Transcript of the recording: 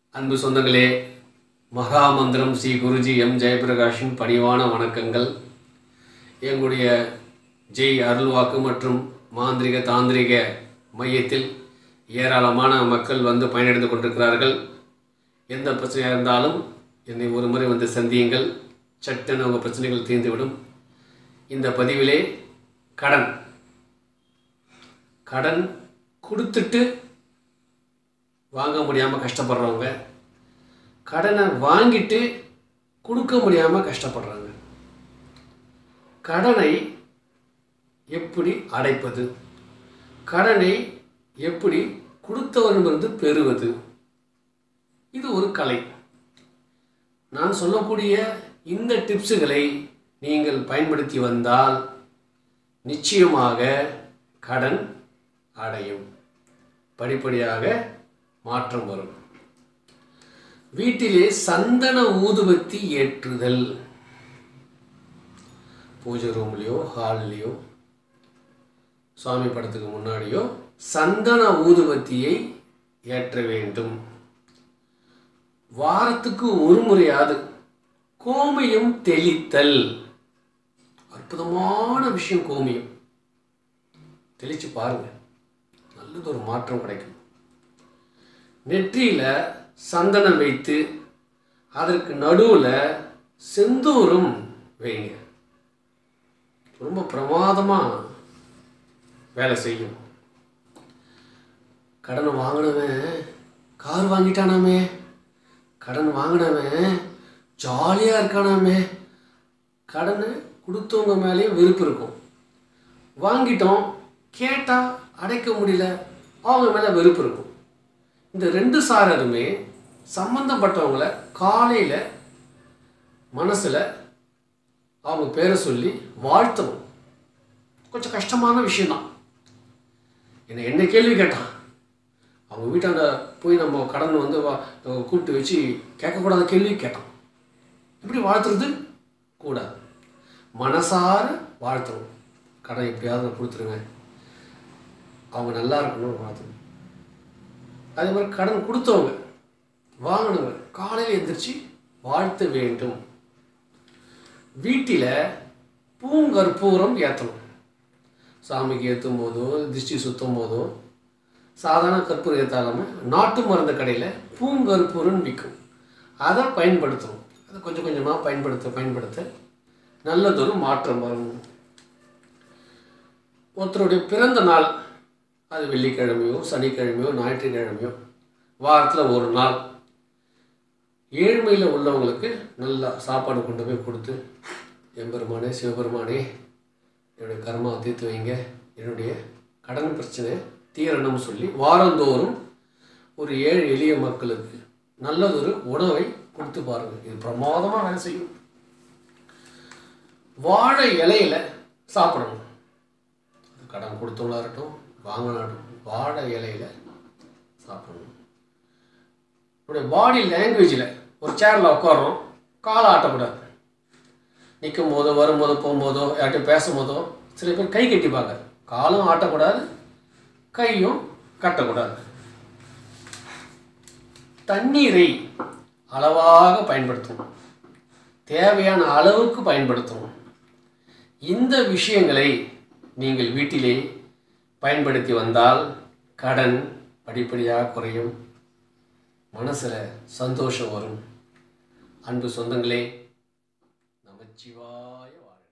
அன்பு சொந்தங்களே மகாமந்திரம் ஸ்ரீ குருஜி எம் ஜெயபிரகாஷின் பணிவான வணக்கங்கள் எங்களுடைய ஜெய் அருள்வாக்கு மற்றும் மாந்திரிக தாந்திரிக மையத்தில் ஏராளமான மக்கள் வந்து பயனடைந்து கொண்டிருக்கிறார்கள் எந்த பிரச்சனையாக இருந்தாலும் என்னை ஒரு முறை வந்து சந்தியுங்கள் சட்டென உங்கள் பிரச்சனைகள் தீர்ந்துவிடும் இந்த பதிவிலே கடன் கடன் கொடுத்துட்டு வாங்க முடியாமல் கஷ்டப்படுறவங்க கடனை வாங்கிட்டு கொடுக்க முடியாமல் கஷ்டப்படுறாங்க கடனை எப்படி அடைப்பது கடனை எப்படி கொடுத்தவரிடமிருந்து பெறுவது இது ஒரு கலை நான் சொல்லக்கூடிய இந்த டிப்ஸுகளை நீங்கள் பயன்படுத்தி வந்தால் நிச்சயமாக கடன் அடையும் படிப்படியாக மாற்றம் வரும் வீட்டிலே சந்தன ஊதுபத்தி ஏற்றுதல் பூஜை ரூம்லேயோ ஹால்லையோ சுவாமி படத்துக்கு முன்னாடியோ சந்தன ஊதுபத்தியை ஏற்ற வேண்டும் வாரத்துக்கு ஒரு முறையாவது கோமியம் தெளித்தல் அற்புதமான விஷயம் கோமியம் தெளிச்சு பாருங்க நல்லது ஒரு மாற்றம் கிடைக்கும் நெற்றியில் சந்தனம் வைத்து அதற்கு நடுவில் செந்தூரம் வைங்க ரொம்ப பிரமாதமாக வேலை செய்யும் கடன் வாங்கினவன் கார் வாங்கிட்டானாமே கடன் வாங்கினவன் ஜாலியாக இருக்கானாமே கடனை கொடுத்தவங்க மேலேயும் வெறுப்பு இருக்கும் வாங்கிட்டோம் கேட்டால் அடைக்க முடியல அவங்க மேலே வெறுப்பு இருக்கும் இந்த ரெண்டு சாரருமே சம்பந்தப்பட்டவங்கள காலையில் மனசில் அவங்க பேரை சொல்லி வாழ்த்தணும் கொஞ்சம் கஷ்டமான விஷயந்தான் என்னை என்ன கேள்வி கேட்டான் அவங்க வீட்டாண்ட போய் நம்ம கடன் வந்து வா கூப்பிட்டு வச்சு கேட்கக்கூடாத கேள்வி கேட்டான் இப்படி வாழ்த்துறது கூடாது மனசார வாழ்த்தணும் கடன் எப்படியாவது கொடுத்துருங்க அவங்க நல்லா இருக்கணும்னு வாழ்த்தணும் அதே மாதிரி கடன் கொடுத்தவங்க வாங்கினவங்க காலையில் எந்திரிச்சு வாழ்த்த வேண்டும் வீட்டில் பூங்கற்பூரம் ஏற்றணும் சாமிக்கு ஏற்றும் போதோ திருஷ்டி சுற்றும் போதோ சாதாரண கற்பூரம் ஏற்றாலாம நாட்டு மருந்து கடையில் பூங்கற்பூரம் விற்கும் அதை பயன்படுத்தணும் அதை கொஞ்சம் கொஞ்சமாக பயன்படுத்த பயன்படுத்த நல்லதொரு மாற்றம் வரும் ஒருத்தருடைய பிறந்த நாள் அது வெள்ளிக்கிழமையோ சனிக்கிழமையோ ஞாயிற்றுக்கிழமையோ வாரத்தில் ஒரு நாள் ஏழ்மையில் உள்ளவங்களுக்கு நல்லா சாப்பாடு கொண்டு போய் கொடுத்து எம்பெருமானே சிவபெருமானே என்னுடைய கர்மாவை தீர்த்து வைங்க என்னுடைய கடன் பிரச்சனை தீரணும்னு சொல்லி வாரந்தோறும் ஒரு ஏழு எளிய மக்களுக்கு நல்லதொரு உணவை கொடுத்து பாருங்கள் இது பிரமாதமாக வேலை செய்யும் வாழை இலையில சாப்பிடணும் கடன் கொடுத்தவங்களா இருக்கட்டும் வாங்கினாட்டும் வாழை இலையில சாப்பிடணும் நம்முடைய பாடி லாங்குவேஜில் ஒரு சேரில் உட்காரோம் காலை ஆட்டக்கூடாது நிற்கும் போதோ வரும்போதோ போகும்போதோ யார்கிட்ட பேசும்போதோ சில பேர் கை கட்டிப்பாங்க காலும் ஆட்டக்கூடாது கையும் கட்டக்கூடாது தண்ணீரை அளவாக பயன்படுத்தணும் தேவையான அளவுக்கு பயன்படுத்தணும் இந்த விஷயங்களை நீங்கள் வீட்டிலே பயன்படுத்தி வந்தால் கடன் படிப்படியாக குறையும் மனசில் சந்தோஷம் வரும் அன்பு சொந்தங்களே நமச்சிவாய வாழ்க